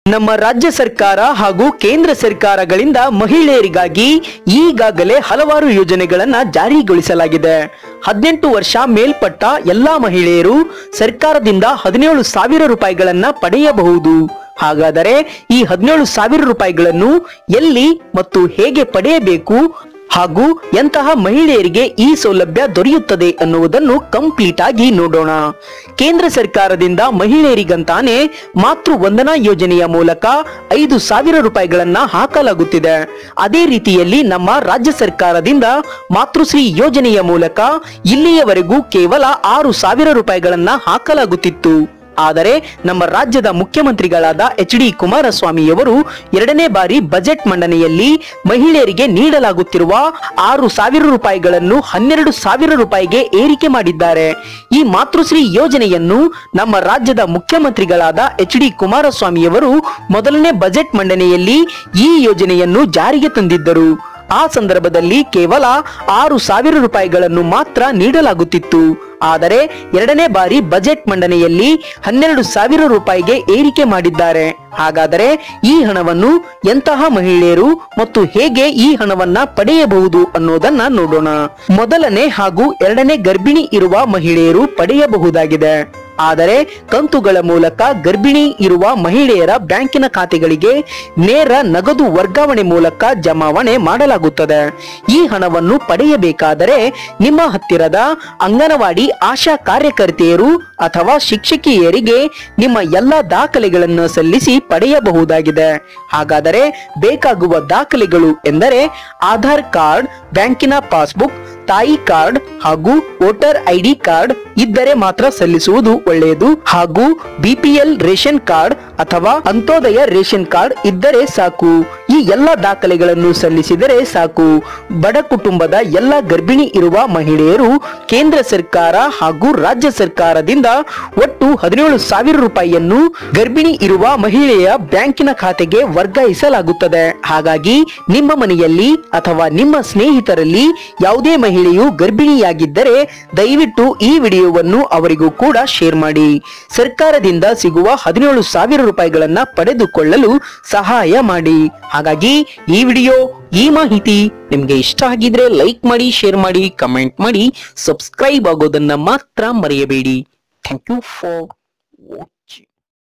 ನಮ್ಮ ರಾಜ್ಯ ಸರ್ಕಾರ ಹಾಗೂ ಕೇಂದ್ರ ಸರ್ಕಾರಗಳಿಂದ ಮಹಿಳೆಯರಿಗಾಗಿ ಈಗಾಗಲೇ ಹಲವಾರು ಯೋಜನೆಗಳನ್ನ ಜಾರಿಗೊಳಿಸಲಾಗಿದೆ ಹದಿನೆಂಟು ವರ್ಷ ಮೇಲ್ಪಟ್ಟ ಎಲ್ಲಾ ಮಹಿಳೆಯರು ಸರ್ಕಾರದಿಂದ ಹದಿನೇಳು ಸಾವಿರ ರೂಪಾಯಿಗಳನ್ನ ಪಡೆಯಬಹುದು ಹಾಗಾದರೆ ಈ ಹದಿನೇಳು ಸಾವಿರ ರೂಪಾಯಿಗಳನ್ನು ಎಲ್ಲಿ ಮತ್ತು ಹೇಗೆ ಪಡೆಯಬೇಕು ಹಾಗೂ ಎಂತಹ ಮಹಿಳೆಯರಿಗೆ ಈ ಸೌಲಭ್ಯ ದೊರೆಯುತ್ತದೆ ಅನ್ನುವುದನ್ನು ಕಂಪ್ಲೀಟ್ ಆಗಿ ನೋಡೋಣ ಕೇಂದ್ರ ಸರ್ಕಾರದಿಂದ ಮಹಿಳೆಯರಿಗಂತಾನೆ ಮಾತೃ ವಂದನಾ ಯೋಜನೆಯ ಮೂಲಕ ಐದು ಸಾವಿರ ರೂಪಾಯಿಗಳನ್ನ ಹಾಕಲಾಗುತ್ತಿದೆ ಅದೇ ರೀತಿಯಲ್ಲಿ ನಮ್ಮ ರಾಜ್ಯ ಸರ್ಕಾರದಿಂದ ಮಾತೃಶ್ರೀ ಯೋಜನೆಯ ಮೂಲಕ ಇಲ್ಲಿಯವರೆಗೂ ಕೇವಲ ಆರು ಸಾವಿರ ರೂಪಾಯಿಗಳನ್ನ ಹಾಕಲಾಗುತ್ತಿತ್ತು ಆದರೆ ನಮ್ಮ ರಾಜ್ಯದ ಮುಖ್ಯಮಂತ್ರಿಗಳಾದ ಎಚ್ ಡಿ ಕುಮಾರಸ್ವಾಮಿಯವರು ಎರಡನೇ ಬಾರಿ ಬಜೆಟ್ ಮಂಡನೆಯಲ್ಲಿ ಮಹಿಳೆಯರಿಗೆ ನೀಡಲಾಗುತ್ತಿರುವ ಆರು ಸಾವಿರ ರೂಪಾಯಿಗಳನ್ನು ಹನ್ನೆರಡು ಸಾವಿರ ರೂಪಾಯಿಗೆ ಏರಿಕೆ ಮಾಡಿದ್ದಾರೆ ಈ ಮಾತೃಶ್ರೀ ಯೋಜನೆಯನ್ನು ನಮ್ಮ ರಾಜ್ಯದ ಮುಖ್ಯಮಂತ್ರಿಗಳಾದ ಎಚ್ ಡಿ ಕುಮಾರಸ್ವಾಮಿಯವರು ಮೊದಲನೇ ಬಜೆಟ್ ಮಂಡನೆಯಲ್ಲಿ ಈ ಯೋಜನೆಯನ್ನು ಜಾರಿಗೆ ತಂದಿದ್ದರು ಆ ಸಂದರ್ಭದಲ್ಲಿ ಕೇವಲ ಆರು ಸಾವಿರ ರೂಪಾಯಿಗಳನ್ನು ಮಾತ್ರ ನೀಡಲಾಗುತ್ತಿತ್ತು ಆದರೆ ಎರಡನೇ ಬಾರಿ ಬಜೆಟ್ ಮಂಡನೆಯಲ್ಲಿ ಹನ್ನೆರಡು ಸಾವಿರ ರೂಪಾಯಿಗೆ ಏರಿಕೆ ಮಾಡಿದ್ದಾರೆ ಹಾಗಾದರೆ ಈ ಹಣವನ್ನು ಎಂತಹ ಮಹಿಳೆಯರು ಮತ್ತು ಹೇಗೆ ಈ ಹಣವನ್ನ ಪಡೆಯಬಹುದು ಅನ್ನೋದನ್ನ ನೋಡೋಣ ಮೊದಲನೇ ಹಾಗೂ ಎರಡನೇ ಗರ್ಭಿಣಿ ಇರುವ ಮಹಿಳೆಯರು ಪಡೆಯಬಹುದಾಗಿದೆ ಆದರೆ ಕಂತುಗಳ ಮೂಲಕ ಗರ್ಭಿಣಿ ಇರುವ ಮಹಿಳೆಯರ ಬ್ಯಾಂಕಿನ ಖಾತೆಗಳಿಗೆ ನೇರ ನಗದು ವರ್ಗಾವಣೆ ಮೂಲಕ ಜಮಾವಣೆ ಮಾಡಲಾಗುತ್ತದೆ ಈ ಹಣವನ್ನು ಪಡೆಯಬೇಕಾದರೆ ನಿಮ್ಮ ಹತ್ತಿರದ ಅಂಗನವಾಡಿ ಆಶಾ ಕಾರ್ಯಕರ್ತೆಯರು ಅಥವಾ ಶಿಕ್ಷಕಿಯರಿಗೆ ನಿಮ್ಮ ಎಲ್ಲ ದಾಖಲೆಗಳನ್ನು ಸಲ್ಲಿಸಿ ಪಡೆಯಬಹುದಾಗಿದೆ ಹಾಗಾದರೆ ಬೇಕಾಗುವ ದಾಖಲೆಗಳು ಎಂದರೆ ಆಧಾರ್ ಕಾರ್ಡ್ ಬ್ಯಾಂಕಿನ ಪಾಸ್ಬುಕ್ ತಾಯಿ ಕಾರ್ಡ್ ಹಾಗೂ ವೋಟರ್ ಐಡಿ ಕಾರ್ಡ್ ಇದ್ದರೆ ಮಾತ್ರ ಸಲ್ಲಿಸುವುದು ಒಳ್ಳೆಯದು ಹಾಗೂ ಬಿಪಿಎಲ್ ರೇಷನ್ ಕಾರ್ಡ್ ಅಥವಾ ಅಂತ್ಯೋದಯ ರೇಷನ್ ಕಾರ್ಡ್ ಇದ್ದರೆ ಸಾಕು ಈ ಎಲ್ಲ ದಾಖಲೆಗಳನ್ನು ಸಲ್ಲಿಸಿದರೆ ಸಾಕು ಬಡ ಕುಟುಂಬದ ಎಲ್ಲ ಗರ್ಭಿಣಿ ಇರುವ ಮಹಿಳೆಯರು ಕೇಂದ್ರ ಸರ್ಕಾರ ಹಾಗೂ ರಾಜ್ಯ ಸರ್ಕಾರದಿಂದ ಒಟ್ಟು ಹದಿನೇಳು ಸಾವಿರ ರೂಪಾಯಿಯನ್ನು ಗರ್ಭಿಣಿ ಇರುವ ಮಹಿಳೆಯ ಬ್ಯಾಂಕಿನ ಖಾತೆಗೆ ವರ್ಗಾಯಿಸಲಾಗುತ್ತದೆ ಹಾಗಾಗಿ ನಿಮ್ಮ ಮನೆಯಲ್ಲಿ ಅಥವಾ ನಿಮ್ಮ ಸ್ನೇಹಿತರಲ್ಲಿ ಯಾವುದೇ ಮಹಿಳೆಯು ಗರ್ಭಿಣಿಯಾಗಿದ್ದರೆ ದಯವಿಟ್ಟು ಈ ವಿಡಿಯೋವನ್ನು ಅವರಿಗೂ ಕೂಡ ಶೇರ್ ಮಾಡಿ ಸರ್ಕಾರದಿಂದ ಸಿಗುವ ಹದಿನೇಳು ಸಾವಿರ ರೂಪಾಯಿಗಳನ್ನ ಪಡೆದುಕೊಳ್ಳಲು ಸಹಾಯ ಮಾಡಿ ಹಾಗಾಗಿ ಈ ವಿಡಿಯೋ ಈ ಮಾಹಿತಿ ನಿಮ್ಗೆ ಇಷ್ಟ ಆಗಿದ್ರೆ ಲೈಕ್ ಮಾಡಿ ಶೇರ್ ಮಾಡಿ ಕಮೆಂಟ್ ಮಾಡಿ ಸಬ್ಸ್ಕ್ರೈಬ್ ಆಗೋದನ್ನ ಮಾತ್ರ ಮರೆಯಬೇಡಿ ಥ್ಯಾಂಕ್ ಯು ಫಾರ್